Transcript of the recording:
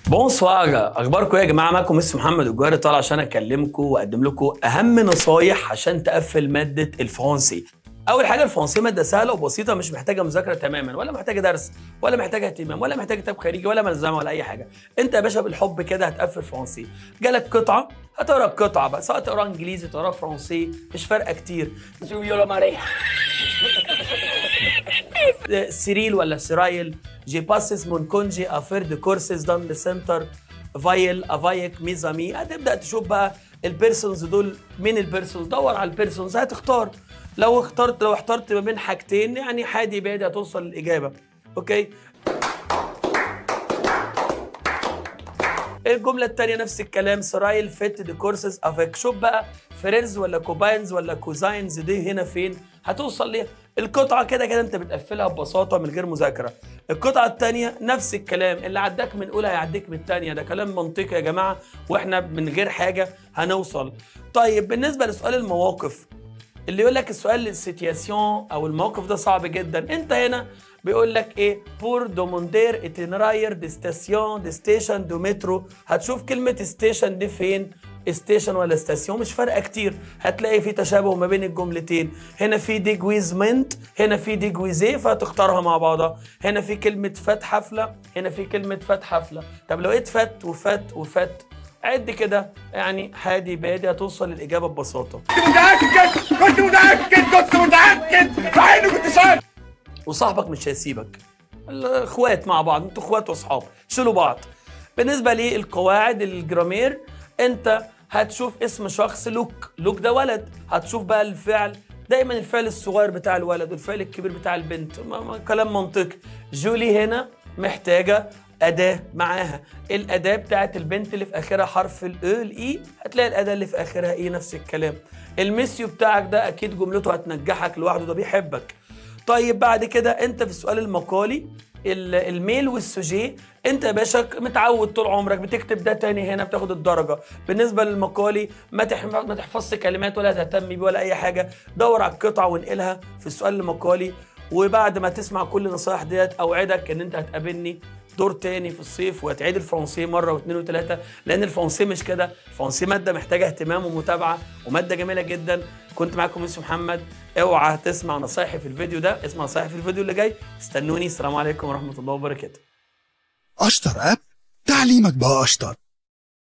بونسوار اخباركم ايه يا جماعه معاكم مستر محمد الجوهري طالع عشان اكلمكم واقدم لكم اهم نصايح عشان تقفل ماده الفرنسي اول حاجه الفرنسي ماده سهله وبسيطه مش محتاجه مذاكره تماما ولا محتاجه درس ولا محتاجه اهتمام ولا محتاجه كتاب خارجي ولا ملزمه ولا اي حاجه انت يا باشا بالحب كده هتقفل فرنسي جالك قطعه هتقرا القطعه بقى سواء تقرا انجليزي تقرا فرنسي مش فارقه كتير سيريل ولا سيرايل جي باسس مون كونجي افير دي كورسز دان سنتر فايل افايك ميزامي هتبدا تشوف بقى البيرسونز دول مين البيرسونز دور على البيرسونز هتختار لو اخترت لو احترت ما بين حاجتين يعني حادي بادي هتوصل للاجابه اوكي الجملة التانية نفس الكلام سرايل فيت دي كورسز افيك شوف بقى فرينز ولا كوباينز ولا كوزاينز دي هنا فين هتوصل ليها القطعة كده كده انت بتقفلها ببساطة من غير مذاكرة القطعة التانية نفس الكلام اللي عداك من اولى هيعديك من التانية ده كلام منطقي يا جماعة واحنا من غير حاجة هنوصل طيب بالنسبة لسؤال المواقف اللي يقول لك السؤال السيتياسيون او الموقف ده صعب جدا انت هنا بيقول لك ايه بور دوموندير اتنراير دي ستاسيون دي ستيشن دو مترو هتشوف كلمه ستيشن دي فين ستيشن ولا ستاسيون مش فارقه كتير هتلاقي في تشابه ما بين الجملتين هنا في ديجويزمنت هنا في ديجويزي فهتختارها مع بعضها هنا في كلمه فات حفله هنا في كلمه فات حفله طب لو لقيت فات وفات وفات عد كده يعني حادي بادي هتوصل للاجابه ببساطه كنت متأكد كنت متأكد كنت متأكد مع اني كنت شاك وصاحبك مش هيسيبك الاخوات مع بعض انتوا اخوات واصحاب شيلوا بعض بالنسبه للقواعد الجرامير انت هتشوف اسم شخص لوك لوك ده ولد هتشوف بقى الفعل دايما الفعل الصغير بتاع الولد والفعل الكبير بتاع البنت ما ما كلام منطقي جولي هنا محتاجه أداة معاها الأداة بتاعت البنت اللي في آخرها حرف الأو الإي هتلاقي الأداة اللي في آخرها إي نفس الكلام الميسيو بتاعك ده أكيد جملته هتنجحك لوحده ده بيحبك طيب بعد كده أنت في السؤال المقالي ال- الميل والسوجي انت يا باشا متعود طول عمرك بتكتب ده تاني هنا بتاخد الدرجه بالنسبه للمقالي ما تح... ما تحفظش كلمات ولا تهتم بيه ولا اي حاجه دور على القطعه وانقلها في السؤال المقالي وبعد ما تسمع كل النصايح ديت اوعدك ان انت هتقابلني دور تاني في الصيف وهتعيد الفرنسي مره واثنين وثلاثه لان الفرنسي مش كده الفرنسي ماده محتاجه اهتمام ومتابعه وماده جميله جدا كنت معاكم يوسف محمد اوعى تسمع نصايحي في الفيديو ده اسمع نصايحي في الفيديو اللي جاي استنوني السلام عليكم ورحمه الله وبركاته أشطر أب تعليمك بقى أشطر